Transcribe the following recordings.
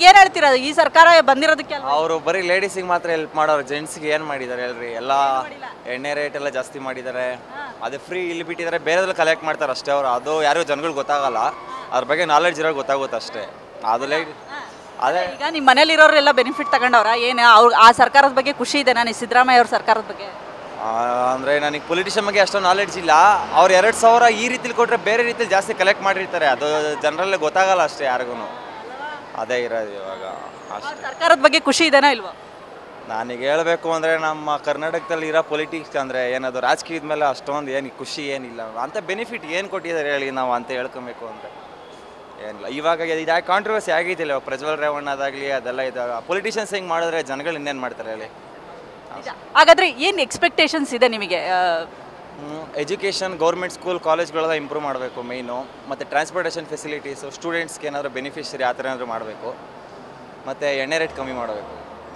ಅದಕ್ಕೆ ಏನು ಹೇಳ್ತೀರಾ ಈ ಸರ್ಕಾರ ಬಂದಿರೋದಕ್ಕೆ ಅಲ್ವಾ? ಅವರು ಬರೀ ಲೇಡೀಸಿಗೆ ಮಾತ್ರ ಹೆಲ್ಪ್ ಮಾಡೋರು ಜೆಂಟ್ಸ್ಗೆ ಏನು ಮಾಡಿದ್ದಾರೆ ಹೇಳ್ರಿ ಎಲ್ಲ ಎಣ್ಣೆ ರೇಟ್ ಎಲ್ಲ ಜಾಸ್ತಿ ಮಾಡಿದ್ದಾರೆ ಅದು ಫ್ರೀ ಇಲ್ಲಿ ಬಿಟ್ಟಿದ್ದಾರೆ ಬೇರೆದ್ರಲ್ಲಿ ಕಲೆಕ್ಟ್ ಮಾಡ್ತಾರೆ ಅಷ್ಟೇ ಅವರು ಅದು ಯಾರಿಗೂ ಜನಗಳು ಗೊತ್ತಾಗಲ್ಲ ಅದ್ರ ಬಗ್ಗೆ ನಾಲೆಡ್ಜ್ ಇರೋ ಗೊತ್ತಾಗುತ್ತೆ ಅಷ್ಟೇ ಅದು ಲೈಟ್ ಅದೇ ಈಗ ನಿಮ್ಮ ಮನೇಲಿ ಇರೋರೆಲ್ಲ ಬೆನಿಫಿಟ್ ತಗೊಂಡವ್ರ ಏನು ಅವ್ರು ಆ ಸರ್ಕಾರದ ಬಗ್ಗೆ ಖುಷಿ ಇದೆ ನಾನು ಸಿದ್ದರಾಮಯ್ಯ ಅವ್ರ ಸರ್ಕಾರದ ಬಗ್ಗೆ ಆ, ಅಂದ್ರೆ ನನಗೆ ಪೊಲಿಟಿಷಿಯನ್ ಬಗ್ಗೆ ಅಷ್ಟೊಂದು ನಾಲೆಡ್ಜ್ ಇಲ್ಲ ಅವ್ರು ಎರಡು ಸಾವಿರ ಈ ರೀತಿಲಿ ಕೊಟ್ಟರೆ ಬೇರೆ ರೀತಿಲಿ ಜಾಸ್ತಿ ಕಲೆಕ್ಟ್ ಮಾಡಿರ್ತಾರೆ ಅದು ಜನರಲ್ಲೇ ಗೊತ್ತಾಗಲ್ಲ ಅಷ್ಟೇ ಯಾರಿಗೂ ಅದೇ ಇರೋದು ಇವಾಗ ಅಷ್ಟೇ ಅವ್ರ ಸರ್ಕಾರದ ಬಗ್ಗೆ ಖುಷಿ ಇದೆನಾ ಇಲ್ವಾ ನಾನೀಗ ಹೇಳಬೇಕು ಅಂದರೆ ನಮ್ಮ ಕರ್ನಾಟಕದಲ್ಲಿ ಇರೋ ಪೊಲಿಟಿಕ್ಸ್ ಅಂದರೆ ಏನದು ರಾಜಕೀಯದ ಮೇಲೆ ಅಷ್ಟೊಂದು ಏನು ಖುಷಿ ಏನಿಲ್ಲ ಅಂಥ ಬೆನಿಫಿಟ್ ಏನು ಕೊಟ್ಟಿದ್ದಾರೆ ಹೇಳಿ ನಾವು ಅಂತ ಹೇಳ್ಕೊಬೇಕು ಅಂದರೆ ಏನಿಲ್ಲ ಇವಾಗ ಇದು ಯಾಕೆ ಕಾಂಟ್ರವರ್ಸಿ ಆಗಿದ್ದಿಲ್ಲ ಇವಾಗ ಪ್ರಜ್ವಲ್ ರೇವಣ್ಣದಾಗಲಿ ಅದೆಲ್ಲ ಇದು ಪೊಲಿಟಿಷಿಯನ್ಸ್ ಹೆಂಗೆ ಮಾಡಿದ್ರೆ ಜನಗಳು ಇನ್ನೇನು ಮಾಡ್ತಾರೆ ಹೇಳಿ ಹಾಗಾದ್ರೆ ಏನು ಎಕ್ಸ್ಪೆಕ್ಟೇಷನ್ಸ್ ಇದೆ ನಿಮಗೆ ಆ, ಎಜುಕೇಷನ್ ಗೌರ್ಮೆಂಟ್ ಸ್ಕೂಲ್ ಕಾಲೇಜ್ಗಳೆಲ್ಲ ಇಂಪ್ರೂವ್ ಮಾಡಬೇಕು ಮೇಯ್ನು ಮತ್ತು ಟ್ರಾನ್ಸ್ಪೋರ್ಟೇಷನ್ ಫೆಸಿಲಿಟೀಸು ಸ್ಟೂಡೆಂಟ್ಸ್ಗೆ ಏನಾದರೂ ಬೆನಿಫಿಷರಿ ಆ ಥರ ಏನಾದರೂ ಮಾಡಬೇಕು ಮತ್ತು ಎಣ್ಣೆ ರೇಟ್ ಕಮ್ಮಿ ಮಾಡಬೇಕು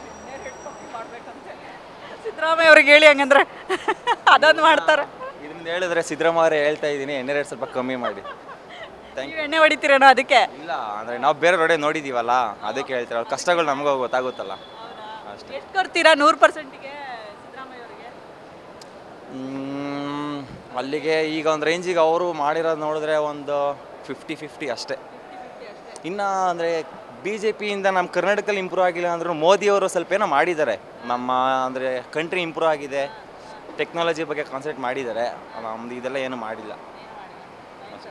ಸಿದ್ದರಾಮಯ್ಯ ಅವ್ರಿಗೆ ಹೇಳಿ ಹಂಗಂದ್ರೆ ಅದೊಂದು ಮಾಡ್ತಾರೆ ಇದರಿಂದ ಹೇಳಿದ್ರೆ ಸಿದ್ದರಾಮಯ್ಯ ಹೇಳ್ತಾ ಇದ್ದೀನಿ ಎಣ್ಣೆ ರೇಟ್ ಸ್ವಲ್ಪ ಕಮ್ಮಿ ಮಾಡಿ ಥ್ಯಾಂಕ್ ನೀವು ಎಣ್ಣೆ ಹೊಡಿತೀರೇನೋ ಅದಕ್ಕೆ ಇಲ್ಲ ಅಂದರೆ ನಾವು ಬೇರೆ ರೋಡೆ ನೋಡಿದ್ದೀವಲ್ಲ ಅದಕ್ಕೆ ಹೇಳ್ತೀರ ಅವ್ರ ಕಷ್ಟಗಳು ನಮಗೂ ಗೊತ್ತಾಗುತ್ತಲ್ಲ ಅಷ್ಟೇ ಎಷ್ಟು ಕೊಡ್ತೀರಾ ನೂರು ಪರ್ಸೆಂಟಿಗೆ ಸಿದ್ದರಾಮಯ್ಯ ಅವರಿಗೆ ಮ್, ಅಲ್ಲಿಗೆ ಈಗ ಒಂದು ರೇಂಜಿಗೆ ಅವರು ಮಾಡಿರೋದು ನೋಡಿದ್ರೆ ಒಂದು ಫಿಫ್ಟಿ ಫಿಫ್ಟಿ ಅಷ್ಟೇ ಇನ್ನು ಅಂದರೆ ಬಿ ಜೆ ಪಿಯಿಂದ ನಮ್ಮ ಕರ್ನಾಟಕದಲ್ಲಿ ಇಂಪ್ರೂವ್ ಆಗಿಲ್ಲ ಅಂದ್ರೂ ಮೋದಿಯವರು ಸ್ವಲ್ಪ ಏನೋ ಮಾಡಿದ್ದಾರೆ ನಮ್ಮ ಅಂದರೆ ಕಂಟ್ರಿ ಇಂಪ್ರೂವ್ ಆಗಿದೆ ಟೆಕ್ನಾಲಜಿ ಬಗ್ಗೆ ಕಾನ್ಸಂಟ್ರೇಟ್ ಮಾಡಿದ್ದಾರೆ ನಮ್ದು ಇದೆಲ್ಲ ಏನೂ ಮಾಡಿಲ್ಲ